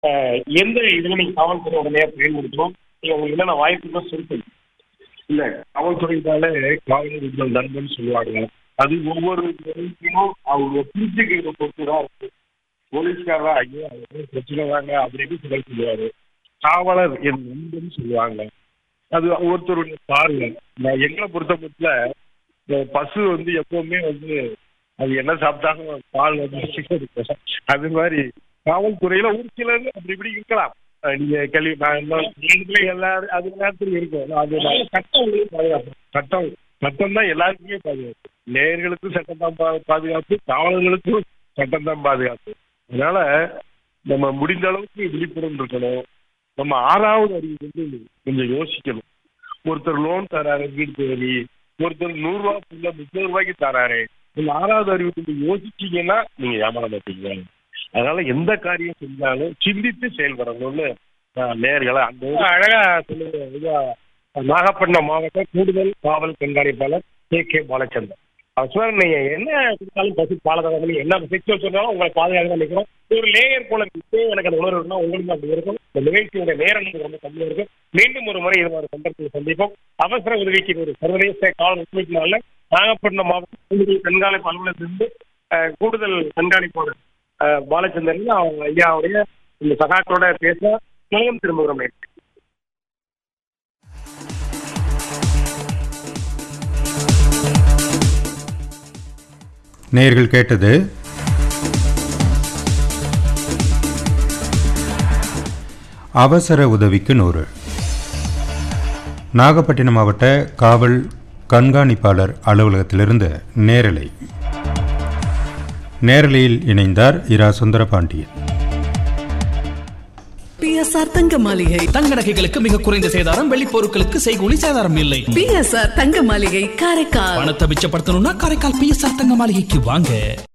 அஹ், எந்த இதுல நீங்க காவல்துறை உடனே பயன்படுத்தணும் இல்ல உங்களுக்கு என்னென்ன வாய்ப்புகள் சொல்லுங்க இல்ல காவல்துறையினாலே காவலர் உங்கள் நண்பன் சொல்லுவாங்க அது ஒவ்வொரு துறைக்கும் அவங்க புரிஞ்சுக்கிறத பொறுத்து தான் இருக்கு போலீஸ்காரா ஐயோ அது ஏதோ பிரச்சனை தாங்க அப்படின்னு சொல்ல சொல்லுவாரு காவலர் என் நண்பன் சொல்லுவாங்க அது ஒருத்தருடைய பார்வை நான் எங்களை பொறுத்த மட்டும் இந்த பசு வந்து எப்பவுமே வந்து அது என்ன சாப்பிட்டாலும் பால் வந்து இருக்கும் அது மாதிரி காவல்துறையில ஒரு சிலர் அப்படி இப்படி இருக்கலாம் அஹ் நீங்க கேள்வி நான் என்ன- நேரத்துல எல்லாரும் அது நேரத்தில் இருக்கும் அது நல்ல சட்டம் உங்களுக்கு பாதுகாப்பு சட்டம் சட்டம் தான் எல்லாருக்குமே பாதுகாப்பு நேயர்களுக்கும் சட்டம் தான் பா- பாதுகாப்பு காவலர்களுக்கும் சட்டம் தான் பாதுகாப்பு அதனால நம்ம முடிந்த அளவுக்கு விழிப்புணர்வு இருக்கணும் நம்ம ஆறாவது அறிவு வந்து கொஞ்சம் யோசிக்கணும் ஒருத்தர் லோன் தராரு வீடு தேடி ஒருத்தர் நூறு ரூபா புள்ள முப்பது ரூபாய்க்கு தராரு இந்த ஆறாவது அறிவு கொஞ்சம் யோசிச்சீங்கன்னா நீங்க ஏமாற மாட்டீங்க அதனால எந்த காரியம் செஞ்சாலும் சிந்தித்து செயல்படணும்னு நான் நேர்களை அந்த இது அழகா சொல்லுங்க இதா, நாகப்பட்டினம் மாவட்ட கூடுதல் காவல் கண்காணிப்பாளர் கே கே பாலச்சந்தர் அவர் சொல்றாரு நீங்க என்ன கொடுத்தாலும் பசு பாலகரம் என்ன செக்ஷுவல் சொன்னாலும் உங்களை பாதுகாக்க நினைக்கிறோம் ஒரு லேயர் போல இப்போ எனக்கு அந்த உணர்வு இருக்குன்னா உங்களுக்கு அப்படி இருக்கும் இந்த நிகழ்ச்சியோட நேரம் எனக்கு ரொம்ப கம்மியா இருக்கும் மீண்டும் ஒரு முறை இது மாதிரி சந்தர்ப்பத்தில் சந்திப்போம் அவசர உதவிக்கு ஒரு சர்வதேச காவல் ஒத்துழைப்பினால நாகப்பட்டினம் மாவட்ட கூடுதல் கண்காணிப்பு அலுவலகத்திலிருந்து அஹ், கூடுதல் கண்காணிப்பாளர் அஹ், பாலச்சந்திரன் அவங்க ஐயாவுடைய இந்த சகாக்களோட பேச நிலையம் திரும்புகிறோம் நேயர்களே. நேயர்கள் கேட்டது அவசர உதவிக்கு நூறு நாகப்பட்டினம் மாவட்ட காவல் கண்காணிப்பாளர் அலுவலகத்திலிருந்து நேரலை நேரலையில் இணைந்தார் இரா சுந்தரபாண்டியன் பிஎஸ்ஆர் தங்க மாளிகை தங்க நகைகளுக்கு மிக குறைந்த சேதாரம் வெள்ளி பொருட்களுக்கு செய்கூலி சேதாரம் இல்லை பிஎஸ்ஆர் தங்க மாளிகை காரைக்கால் பணத்தை மிச்சப்படுத்தணும்னா காரைக்கால் பிஎஸ்ஆர் தங்க மாளிகைக்கு வாங்க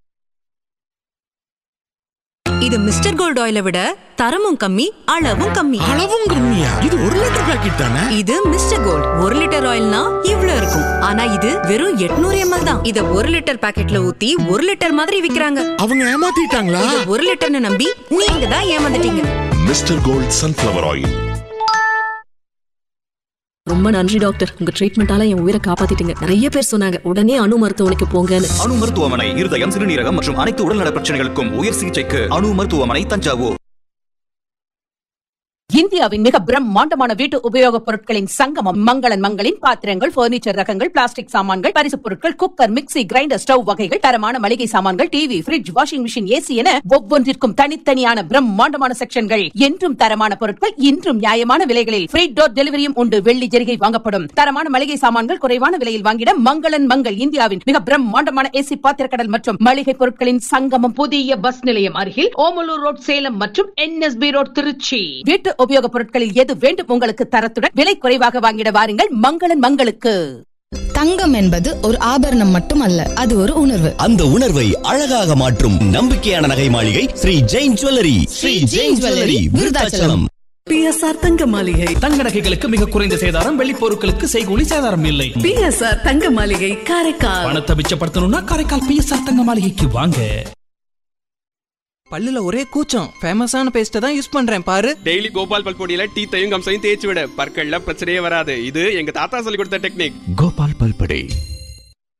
இது மிஸ்டர் கோல்ட் ஆயிலை விட தரமும் கம்மி அளவும் கம்மி அளவும் கம்மியா இது ஒரு லிட்டர் பாக்கெட் தானே இது மிஸ்டர் கோல்ட் ஒரு லிட்டர் ஆயில்னா இவ்ளோ இருக்கும் ஆனா இது வெறும் 800 எம்எல் தான் இத ஒரு லிட்டர் பாக்கெட்ல ஊத்தி ஒரு லிட்டர் மாதிரி விக்கிறாங்க அவங்க ஏமாத்திட்டாங்களா இத ஒரு லிட்டர்னு நம்பி நீங்க தான் ஏமாந்துட்டீங்க மிஸ்டர் கோல்ட் சன்ஃப்ளவர் ஆயில் ரொம்ப நன்றி டாக்டர் உங்க ட்ரீட்மெண்டால என் உயிரை காப்பாத்திட்டீங்க நிறைய பேர் சொன்னாங்க உடனே அணு மருத்துவமனைக்கு போங்கன்னு அணு மருத்துவமனை இருதயம் சிறுநீரகம் மற்றும் அனைத்து உடல்நல பிரச்சனைகளுக்கும் உயர் சிகிச்சைக்கு அணு மருத்துவமனை தஞ்சாவூர் இந்தியாவின் மிக பிரம்மாண்டமான வீட்டு உபயோகப் பொருட்களின் சங்கமம் மங்களன் மங்களின் பாத்திரங்கள் பர்னிச்சர் ரகங்கள் பிளாஸ்டிக் சாமான்கள் பரிசுப் பொருட்கள் குக்கர் மிக்ஸி கிரைண்டர் ஸ்டவ் வகைகள் தரமான மளிகை சாமான்கள் TV fridge washing machine AC என ஒவ்வொன்றிற்கும் தனித்தனியான பிரம்மாண்டமான செக்ஷன்கள் என்றும் தரமான பொருட்கள் இன்றும் நியாயமான விலைகளில் ஃப்ரீ டோர் டெலிவரியும் உண்டு வெள்ளி ஜெரிகை வாங்கப்படும் தரமான மளிகை சாமான்கள் குறைவான விலையில் வாங்கிட மங்களன் மங்கள் இந்தியாவின் மிக பிரம்மாண்டமான ஏசி பாத்திரக்கடல் மற்றும் மளிகை பொருட்களின் சங்கமம் புதிய பஸ் நிலையம் அருகில் ஓமலூர் ரோட் சேலம் மற்றும் என்எஸ்பி ரோட் திருச்சி வீட்டு உபயோகப் பொருட்களில் எது வேண்டும் உங்களுக்கு தரத்துடன் விலை குறைவாக வாங்கிட வாருங்கள் மங்களன் மங்களுக்கு தங்கம் என்பது ஒரு ஆபரணம் மட்டுமல்ல அது ஒரு உணர்வு அந்த உணர்வை அழகாக மாற்றும் நம்பிக்கையான நகை மாளிகை Sri Jain jewellery Sri Jain jewellery Virudhachalam BSR தங்க மாளிகை தங்க நகைகளுக்கு மிக குறைந்த சேதாரம் வெள்ளி பொருட்களுக்கு செய்கூலி சேதாரம் இல்லை பிஎஸ்ஆர் தங்க மாளிகை காரைக்கால் பணத்தை மிச்சப்படுத்தணும்னா காரைக்கால் பிஎஸ்ஆர் தங்க மாளிகைக்கு வாங்க பல்லுல ஒரே கூச்சம் ஃபேமஸான பேஸ்ட்டை தான் யூஸ் பண்றேன் பாரு டெய்லி கோபால் பல்பொடியில டீத்தையும் கம்சையும் தேய்ச்சி விட பற்கள்ல பிரச்சனையே வராது இது எங்க தாத்தா சொல்லி கொடுத்த டெக்னிக் கோபால் பல்படே